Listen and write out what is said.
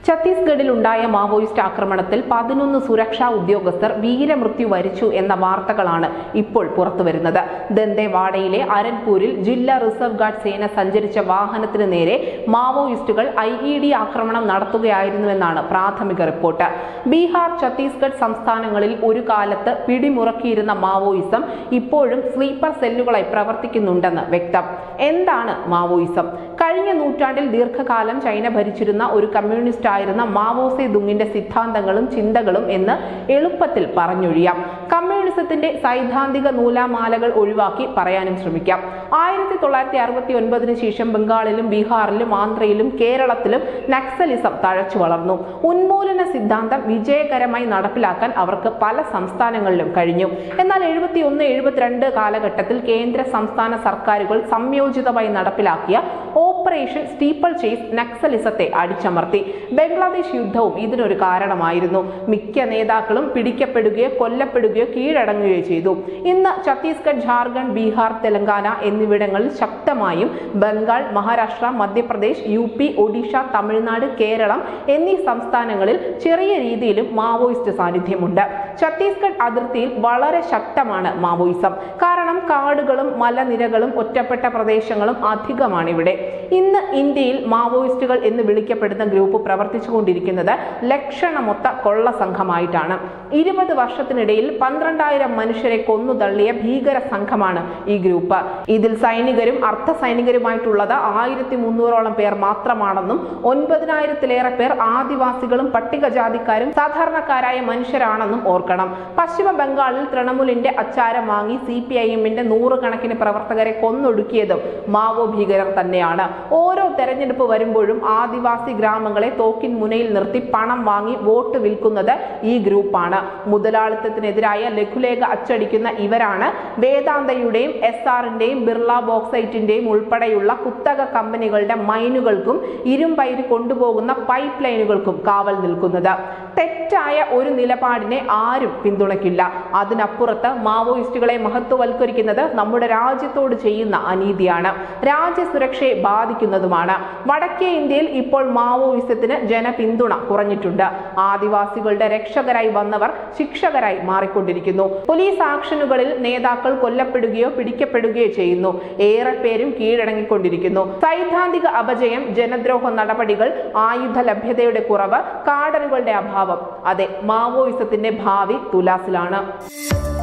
ഛത്തീസ്ഗഡിൽ ഉണ്ടായ മാവോയിസ്റ്റ് ആക്രമണത്തിൽ പതിനൊന്ന് സുരക്ഷാ ഉദ്യോഗസ്ഥർ വീരമൃത്യു വരിച്ചു എന്ന വാർത്തകളാണ് ഇപ്പോൾ പുറത്തുവരുന്നത് ദന്തേവാഡയിലെ അരൻപൂരിൽ ജില്ലാ റിസർവ് ഗാർഡ് സേന സഞ്ചരിച്ച വാഹനത്തിന് നേരെ മാവോയിസ്റ്റുകൾ ഐ ഇ ഡി ആക്രമണം നടത്തുകയായിരുന്നുവെന്നാണ് പ്രാഥമിക റിപ്പോർട്ട് ബീഹാർ ഛത്തീസ്ഗഡ് സംസ്ഥാനങ്ങളിൽ ഒരു കാലത്ത് പിടിമുറക്കിയിരുന്ന മാവോയിസം ഇപ്പോഴും സ്ലീപ്പർ സെല്ലുകളായി പ്രവർത്തിക്കുന്നുണ്ടെന്ന് വ്യക്തം എന്താണ് മാവോയിസം കഴിഞ്ഞ നൂറ്റാണ്ടിൽ ദീർഘകാലം ചൈന ഭരിച്ചിരുന്ന ഒരു കമ്മ്യൂണിസ്റ്റ് ആയിരുന്ന മാവോ സെ ദുങ്ങിന്റെ സിദ്ധാന്തങ്ങളും ചിന്തകളും എന്ന് എളുപ്പത്തിൽ പറഞ്ഞൊഴിയാം കമ്മ്യൂണിസത്തിന്റെ സൈദ്ധാന്തിക നൂലാമാലകൾ ഒഴിവാക്കി പറയാനും ശ്രമിക്കാം ആയിരത്തി തൊള്ളായിരത്തി അറുപത്തി ഒൻപതിന് ശേഷം ബംഗാളിലും ബീഹാറിലും ആന്ധ്രയിലും കേരളത്തിലും നക്സലിസം തഴച്ചു വളർന്നു ഉന്മൂലന സിദ്ധാന്തം വിജയകരമായി നടപ്പിലാക്കാൻ അവർക്ക് പല സംസ്ഥാനങ്ങളിലും കഴിഞ്ഞു എന്നാൽ എഴുപത്തി ഒന്ന് എഴുപത്തിരണ്ട് കാലഘട്ടത്തിൽ കേന്ദ്ര സംസ്ഥാന സർക്കാരുകൾ സംയോജിതമായി നടപ്പിലാക്കിയ ഓപ്പറേഷൻ സ്റ്റീപ്പിൾ ചേസ് നക്സലിസത്തെ അടിച്ചമർത്തി ബംഗ്ലാദേശ് യുദ്ധവും ഇതിനൊരു കാരണമായിരുന്നു മിക്ക നേതാക്കളും പിടിക്കപ്പെടുകയോ കൊല്ലപ്പെടുകയോ കീഴടങ്ങുകയോ ചെയ്തു ഇന്ന് ഛത്തീസ്ഗഡ് ജാർഖണ്ഡ് ബീഹാർ തെലങ്കാന എന്നിവിടങ്ങളിൽ ശക്തമായും ബംഗാൾ മഹാരാഷ്ട്ര മധ്യപ്രദേശ് യു പി ഒഡീഷ തമിഴ്നാട് കേരളം എന്നീ സംസ്ഥാനങ്ങളിൽ ചെറിയ രീതിയിലും മാവോയിസ്റ്റ് സാന്നിധ്യമുണ്ട് ഛത്തീസ്ഗഡ് അതിർത്തിയിൽ വളരെ ശക്തമാണ് മാവോയിസം കാരണം കാടുകളും മലനിരകളും ഒറ്റപ്പെട്ട പ്രദേശങ്ങളും അധികമാണ് ഇവിടെ ഇന്ന് ഇന്ത്യയിൽ മാവോയിസ്റ്റുകൾ എന്ന് വിളിക്കപ്പെടുന്ന ഗ്രൂപ്പ് പ്രവർത്തിച്ചുകൊണ്ടിരിക്കുന്നത് ലക്ഷണമൊത്ത കൊള്ള സംഘമായിട്ടാണ് ഇരുപത് വർഷത്തിനിടയിൽ പന്ത്രണ്ടായിരം മനുഷ്യരെ കൊന്നു തള്ളിയ ഭീകര സംഘമാണ് ഈ ഗ്രൂപ്പ് ഇതിൽ സൈനികരും അർദ്ധ സൈനികരുമായിട്ടുള്ളത് ആയിരത്തി മുന്നൂറോളം പേർ മാത്രമാണെന്നും ഒൻപതിനായിരത്തിലേറെ പേർ ആദിവാസികളും പട്ടികജാതിക്കാരും സാധാരണക്കാരായ മനുഷ്യരാണെന്നും ഓർക്കണം പശ്ചിമ ബംഗാളിൽ തൃണമൂലിന്റെ അച്ചാരം വാങ്ങി സി പി ഐ എമ്മിന്റെ നൂറുകണക്കിന് പ്രവർത്തകരെ കൊന്നൊടുക്കിയതും മാവോ ഭീകരർ തന്നെയാണ് ഓരോ തെരഞ്ഞെടുപ്പ് വരുമ്പോഴും ആദിവാസി ഗ്രാമങ്ങളെ തോക്കിൻ മുനയിൽ നിർത്തി പണം വാങ്ങി വോട്ട് വിൽക്കുന്നത് ഈ ഗ്രൂപ്പാണ് മുതലാളിത്തത്തിനെതിരായ ലഘുലേഖ അച്ചടിക്കുന്ന ഇവരാണ് വേദാന്തയുടെയും എസ് ആറിന്റെയും ബിർള ബോക്സൈറ്റിന്റെയും ഉൾപ്പെടെയുള്ള കുത്തക കമ്പനികളുടെ മൈനുകൾക്കും ഇരുമ്പയിര് കൊണ്ടുപോകുന്ന പൈപ്പ് ലൈനുകൾക്കും കാവൽ നിൽക്കുന്നത് തെറ്റായ ഒരു നിലപാടിനെ ആരും പിന്തുണയ്ക്കില്ല അതിനപ്പുറത്ത് മാവോയിസ്റ്റുകളെ മഹത്വവൽക്കരിക്കുന്നത് നമ്മുടെ രാജ്യത്തോട് ചെയ്യുന്ന അനീതിയാണ് രാജ്യസുരക്ഷയെ ബാധിക്കുന്നതുമാണ് വടക്കേ ഇന്ത്യയിൽ ഇപ്പോൾ മാവോയിസത്തിന് ജനപിന്തുണ കുറഞ്ഞിട്ടുണ്ട് ആദിവാസികളുടെ രക്ഷകരായി വന്നവർ ശിക്ഷകരായി മാറിക്കൊണ്ടിരിക്കുന്നു പോലീസ് ആക്ഷനുകളിൽ നേതാക്കൾ കൊല്ലപ്പെടുകയോ പിടിക്കപ്പെടുകയോ ചെയ്യുന്നു ഏറെ പേരും കീഴടങ്ങിക്കൊണ്ടിരിക്കുന്നു സൈദ്ധാന്തിക അപജയം ജനദ്രോഹ നടപടികൾ ആയുധ ലഭ്യതയുടെ കുറവ് കാഡറുകളുടെ അഭാവം അതെ മാവോയിസത്തിന്റെ ഭാവി തുലാസിലാണ്